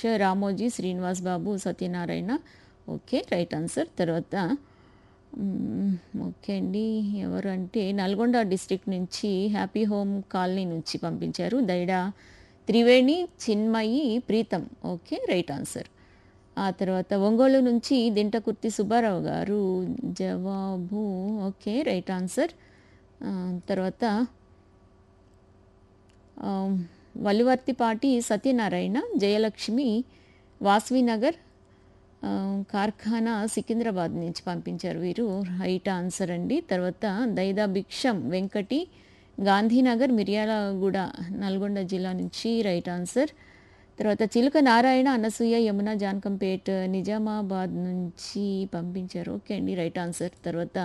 Ramoji Srinivas Babu Satyanarayana okay right answer తర్వాత మ్మ్, okay అండి ఎవరు అంటే నల్గొండ డిస్ట్రిక్ట్ నుంచి హ్యాపీ హోమ్ కాలనీ నుంచి పంపించారు Daida Triveni Chinmayi Pritam okay right answer ఆ తర్వాత ఒంగోలు నుంచి దింటకుర్తి సుబ్బారావు గారు జవాబు ఓకే రైట్ ఆన్సర్ ఆ, తర్వాత ఆ, వల్లివర్తిపాటి సత్యనారాయణ జయలక్ష్మి వాస్వినగర్ ఆ, కార్ఖానా సికింద్రాబాద్ నుంచి పంపించారు వీరు రైట్ ఆన్సర్ అండి తర్వాత దైదా భిక్షం వెంకటి గాంధీనగర్ మిర్యాలగూడ నల్గొండ జిల్లా నుంచి రైట్ ఆన్సర్ తర్వాత చిలుక నారాయణ అనసూయ యమున జానకంపేట్ నిజామాబాద్ నుంచి పంపించారు ఓకే అండి రైట్ ఆన్సర్ తర్వాత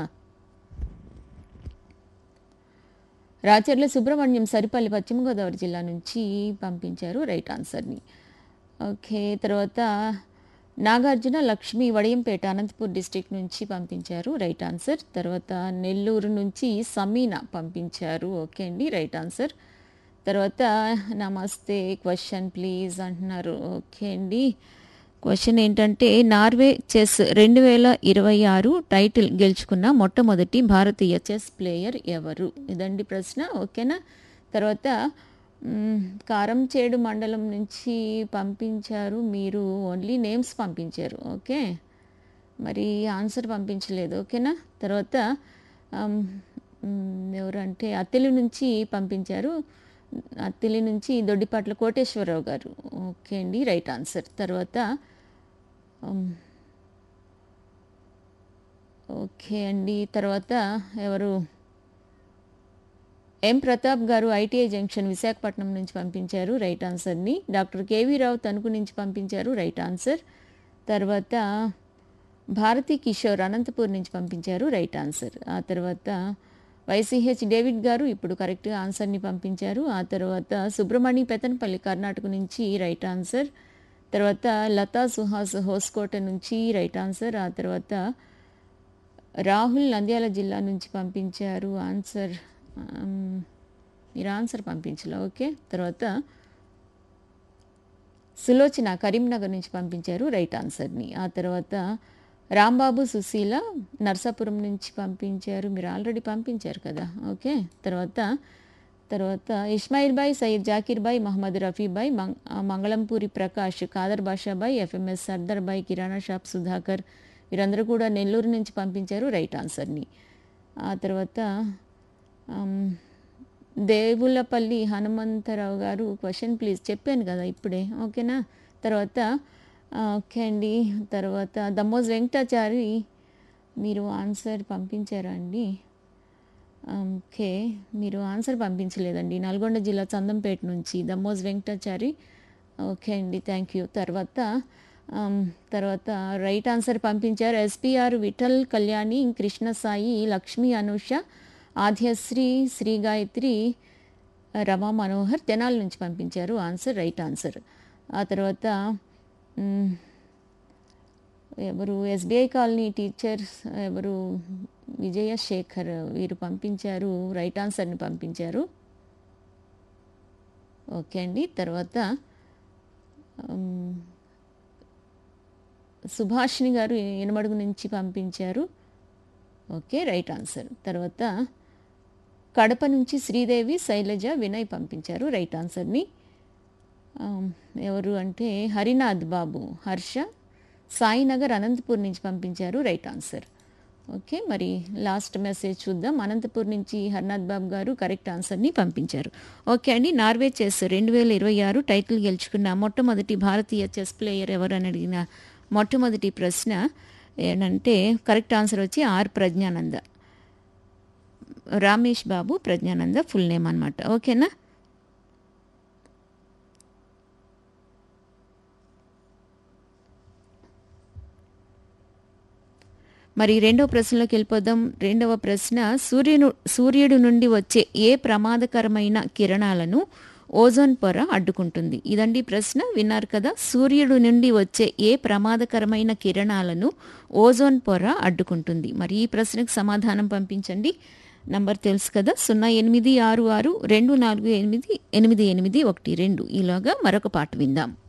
రాచర్ల సుబ్రహ్మణ్యం సరిపల్లి పశ్చిమ గోదావరి జిల్లా నుంచి పంపించారు రైట్ ఆన్సర్ని ఓకే తర్వాత నాగార్జున లక్ష్మి వడియంపేట అనంతపూర్ డిస్టిక్ నుంచి పంపించారు రైట్ ఆన్సర్ తర్వాత నెల్లూరు నుంచి సమీనా పంపించారు ఓకే అండి రైట్ ఆన్సర్ తర్వాత నమస్తే క్వశ్చన్ ప్లీజ్ అంటున్నారు ఓకే అండి క్వశ్చన్ ఏంటంటే నార్వే చెస్ రెండు వేల ఇరవై ఆరు టైటిల్ గెలుచుకున్న మొట్టమొదటి భారతీయ చెస్ ప్లేయర్ ఎవరు ఇదండి ప్రశ్న ఓకేనా తర్వాత మ్, కారంచేడు మండలం నుంచి పంపించారు మీరు ఓన్లీ నేమ్స్ పంపించారు ఓకే మరి ఆన్సర్ పంపించలేదు ఓకేనా తర్వాత ఆమ్, మ్, ఎవరంటే అత్తిలి నుంచి పంపించారు అత్తిలి నుంచి దొడ్డిపాట్ల కోటేశ్వరరావు గారు ఓకే అండి రైట్ ఆన్సర్ తర్వాత ఆమ్, ఓకే అండి తర్వాత ఎవరు ఎం ప్రతాప్ గారు ఐటీఐ జంక్షన్ విశాఖపట్నం నుంచి పంపించారు రైట్ ఆన్సర్ని డాక్టర్ కేవీ రావు తణుకు నుంచి పంపించారు రైట్ ఆన్సర్ తర్వాత భారతి కిషోర్ అనంతపూర్ నుంచి పంపించారు రైట్ ఆన్సర్ ఆ తర్వాత వైసీహెచ్ డేవిడ్ గారు ఇప్పుడు కరెక్ట్ ఆన్సర్ని పంపించారు ఆ తర్వాత సుబ్రహ్మణి పెతన్పల్లి కర్ణాటక నుంచి రైట్ ఆన్సర్ తర్వాత లతా సుహాస్ హోస్కోట నుంచి రైట్ ఆన్సర్ ఆ తర్వాత రాహుల్ నంద్యాల జిల్లా నుంచి పంపించారు ఆన్సర్ ఆమ్, మీరు ఆన్సర్ పంపించలే ఓకే తర్వాత సులోచన కరీంనగర్ నుంచి పంపించారు రైట్ ఆన్సర్ని ఆ తర్వాత రాంబాబు సుశీల నర్సాపురం నుంచి పంపించారు మీరు ఆల్రెడీ పంపించారు కదా ఓకే తర్వాత తర్వాత ఇస్మాయిల్ బాయ్ సయ్యద్ జాకీర్ బాయ్ మహమ్మద్ రఫీ బాయ్ మంగ్ ఆ, మంగళంపూరి ప్రకాష్ కాదర్ బాషా బాయ్ ఎఫ్ఎంఎస్ సర్దార్ బాయ్ కిరాణా షాప్ సుధాకర్ వీరందరూ కూడా నెల్లూరు నుంచి పంపించారు రైట్ ఆన్సర్ని ఆ తర్వాత ఆమ్, దేవులపల్లి హనుమంతరావు గారు క్వశ్చన్ ప్లీజ్ చెప్పాను కదా ఇప్పుడే ఓకేనా తర్వాత ఆ, ఓకే అండి తర్వాత దమ్మోజ్ వెంకటాచారి మీరు ఆన్సర్ పంపించారా అండి ఓకే మీరు ఆన్సర్ పంపించలేదండి నల్గొండ జిల్లా చందంపేట నుంచి దమ్మోజ్ వెంకటాచారి ఓకే అండి థ్యాంక్ యూ తర్వాత ఆమ్, తర్వాత రైట్ ఆన్సర్ పంపించారు ఎస్పీఆర్ విఠల్ కళ్యాణి కృష్ణ సాయి లక్ష్మీ అనుష ఆద్యశ్రీ శ్రీ గాయత్రి రమా మనోహర్ తెనాల నుంచి పంపించారు ఆన్సర్ రైట్ ఆన్సర్ ఆ తర్వాత మ్, ఎవరు ఎస్బీఐ కాలనీ టీచర్స్ ఎవరు విజయ శేఖర్ వీరు పంపించారు రైట్ ఆన్సర్ని పంపించారు ఓకే అండి తర్వాత మ్, సుభాషిణి గారు ఎనమడుగు నుంచి పంపించారు ఓకే రైట్ ఆన్సర్ తర్వాత కడప నుంచి శ్రీదేవి శైలజ వినయ్ పంపించారు రైట్ ఆన్సర్ని ఆమ్, ఎవరు అంటే హరినాథ్ బాబు హర్ష సాయినగర్ అనంతపూర్ నుంచి పంపించారు రైట్ ఆన్సర్ ఓకే మరి లాస్ట్ మెసేజ్ చూద్దాం అనంతపూర్ నుంచి హర్నాథ్ బాబు గారు కరెక్ట్ ఆన్సర్ని పంపించారు ఓకే అండి నార్వే చెస్ రెండు వేల ఇరవై ఆరు టైటిల్ గెలుచుకున్న మొట్టమొదటి భారతీయ చెస్ ప్లేయర్ ఎవరని అడిగిన మొట్టమొదటి ప్రశ్న ఏంటంటే కరెక్ట్ ఆన్సర్ వచ్చి R Praggnanandhaa Ramesh Babu Praggnanandhaa full name అనమాట ఓకేనా మరి రెండవ ప్రశ్నలోకి వెళ్ళిపోదాం రెండవ ప్రశ్న సూర్యును సూర్యుడు నుండి వచ్చే ఏ ప్రమాదకరమైన కిరణాలను ఓజోన్ పొర అడ్డుకుంటుంది ఇదండి ప్రశ్న విన్నారు కదా సూర్యుడు నుండి వచ్చే ఏ ప్రమాదకరమైన కిరణాలను ఓజోన్ పొర అడ్డుకుంటుంది మరి ఈ ప్రశ్నకు సమాధానం పంపించండి నంబర్ తెలుసు కదా సున్నా ఎనిమిది ఆరు ఆరు రెండు నాలుగు ఎనిమిది ఎనిమిది ఎనిమిది ఒకటి రెండు ఈలోగా మరొక పాట విందాం